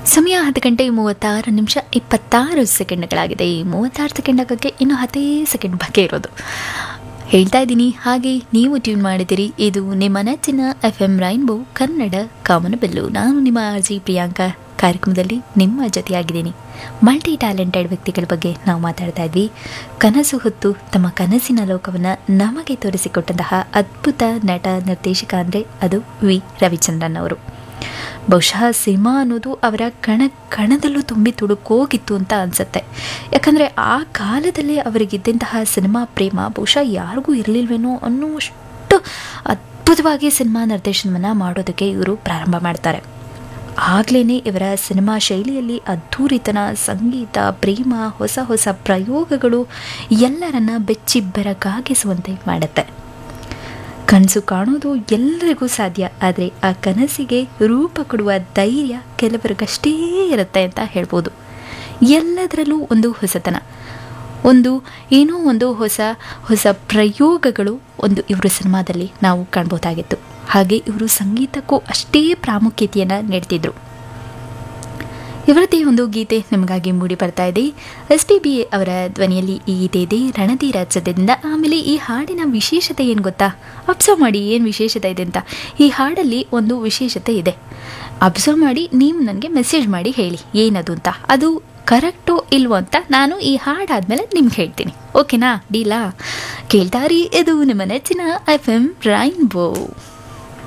ಸಮಯ ಹತ್ತು ಗಂಟೆ ಮೂವತ್ತಾರು ನಿಮಿಷ ಇಪ್ಪತ್ತಾರು ಸೆಕೆಂಡ್ಗಳಾಗಿದೆ ಈ ಮೂವತ್ತಾರು ಸೆಕೆಂಡ್ ಆಗೋಕ್ಕೆ ಇನ್ನು ಹತ್ತೇ ಸೆಕೆಂಡ್ ಬಾಕಿ ಇರೋದು ಹೇಳ್ತಾ ಇದ್ದೀನಿ ಹಾಗೆ ನೀವು ಟ್ಯೂನ್ ಮಾಡಿದಿರಿ ಇದು ನಿಮ್ಮ ನೆಚ್ಚಿನ ಎಫ್ ಎಂ ರೈನ್ಬೋ ಕನ್ನಡ ಕಾಮನಬೆಲ್ಲು ನಾನು ನಿಮ್ಮ ಆರ್ ಜಿ ಪ್ರಿಯಾಂಕಾ ಕಾರ್ಯಕ್ರಮದಲ್ಲಿ ನಿಮ್ಮ ಜೊತೆಯಾಗಿದ್ದೀನಿ ಮಲ್ಟಿ ಟ್ಯಾಲೆಂಟೆಡ್ ವ್ಯಕ್ತಿಗಳ ಬಗ್ಗೆ ನಾವು ಮಾತಾಡ್ತಾ ಇದ್ವಿ ಕನಸು ಹೊತ್ತು ತಮ್ಮ ಕನಸಿನ ಲೋಕವನ್ನು ನಮಗೆ ತೋರಿಸಿಕೊಟ್ಟಂತಹ ಅದ್ಭುತ ನಟ ನಿರ್ದೇಶಕ ಅಂದರೆ ಅದು ವಿ ರವಿಚಂದ್ರನ್ ಅವರು ಬಹುಶಃ ಸಿನಿಮಾ ಅನ್ನೋದು ಅವರ ಕಣ ಕಣದಲ್ಲೂ ತುಂಬಿ ತುಡುಕೋಗಿತ್ತು ಅಂತ ಅನಿಸುತ್ತೆ ಯಾಕಂದರೆ ಆ ಕಾಲದಲ್ಲೇ ಅವರಿಗಿದ್ದಂತಹ ಸಿನಿಮಾ ಪ್ರೇಮ ಬಹುಶಃ ಯಾರಿಗೂ ಇರಲಿಲ್ವೇನೋ ಅನ್ನುವಷ್ಟು ಅದ್ಭುತವಾಗಿ ಸಿನಿಮಾ ನಿರ್ದೇಶನವನ್ನು ಮಾಡೋದಕ್ಕೆ ಇವರು ಪ್ರಾರಂಭ ಮಾಡ್ತಾರೆ ಆಗಲೇ ಇವರ ಸಿನಿಮಾ ಶೈಲಿಯಲ್ಲಿ ಅದ್ಧೂರಿತನ ಸಂಗೀತ ಪ್ರೇಮ ಹೊಸ ಹೊಸ ಪ್ರಯೋಗಗಳು ಎಲ್ಲರನ್ನ ಬೆಚ್ಚಿ ಬೆರಗಾಗಿಸುವಂತೆ ಮಾಡುತ್ತೆ ಕನಸು ಕಾಣೋದು ಎಲ್ಲರಿಗೂ ಸಾಧ್ಯ ಆದರೆ ಆ ಕನಸಿಗೆ ರೂಪ ಕೊಡುವ ಧೈರ್ಯ ಕೆಲವರಿಗಷ್ಟೇ ಇರುತ್ತೆ ಅಂತ ಹೇಳ್ಬೋದು ಎಲ್ಲದರಲ್ಲೂ ಒಂದು ಹೊಸತನ ಒಂದು ಏನೋ ಒಂದು ಹೊಸ ಹೊಸ ಪ್ರಯೋಗಗಳು ಒಂದು ಇವರು ಸಿನಿಮಾದಲ್ಲಿ ನಾವು ಕಾಣ್ಬೋದಾಗಿತ್ತು ಹಾಗೆ ಇವರು ಸಂಗೀತಕ್ಕೂ ಅಷ್ಟೇ ಪ್ರಾಮುಖ್ಯತೆಯನ್ನು ನೀಡ್ತಿದ್ರು ಇವರದೇ ಒಂದು ಗೀತೆ ನಿಮಗಾಗಿ ಮೂಡಿ ಬರ್ತಾ ಇದೆ ಎಸ್ ಪಿ ಬಿ ಅವರ ಧ್ವನಿಯಲ್ಲಿ ಈ ಗೀತೆ ಇದೆ ರಣಧೀರ ಸದ್ಯದಿಂದ ಆಮೇಲೆ ಈ ಹಾಡಿನ ವಿಶೇಷತೆ ಏನು ಗೊತ್ತಾ ಅಬ್ಸರ್ವ್ ಮಾಡಿ ಏನು ವಿಶೇಷತೆ ಇದೆ ಅಂತ ಈ ಹಾಡಲ್ಲಿ ಒಂದು ವಿಶೇಷತೆ ಇದೆ ಅಬ್ಸರ್ವ್ ಮಾಡಿ ನೀವು ನನಗೆ ಮೆಸೇಜ್ ಮಾಡಿ ಹೇಳಿ ಏನದು ಅಂತ ಅದು ಕರೆಕ್ಟೋ ಇಲ್ವೋ ಅಂತ ನಾನು ಈ ಹಾಡಾದ್ಮೇಲೆ ನಿಮ್ಗೆ ಹೇಳ್ತೀನಿ ಓಕೆನಾ ಡೀಲಾ ಕೇಳ್ತಾರಿ ಇದು ನಿಮ್ಮ ನೆಚ್ಚಿನ ಎಫ್ ಎಂ ರೈನ್ಬೋ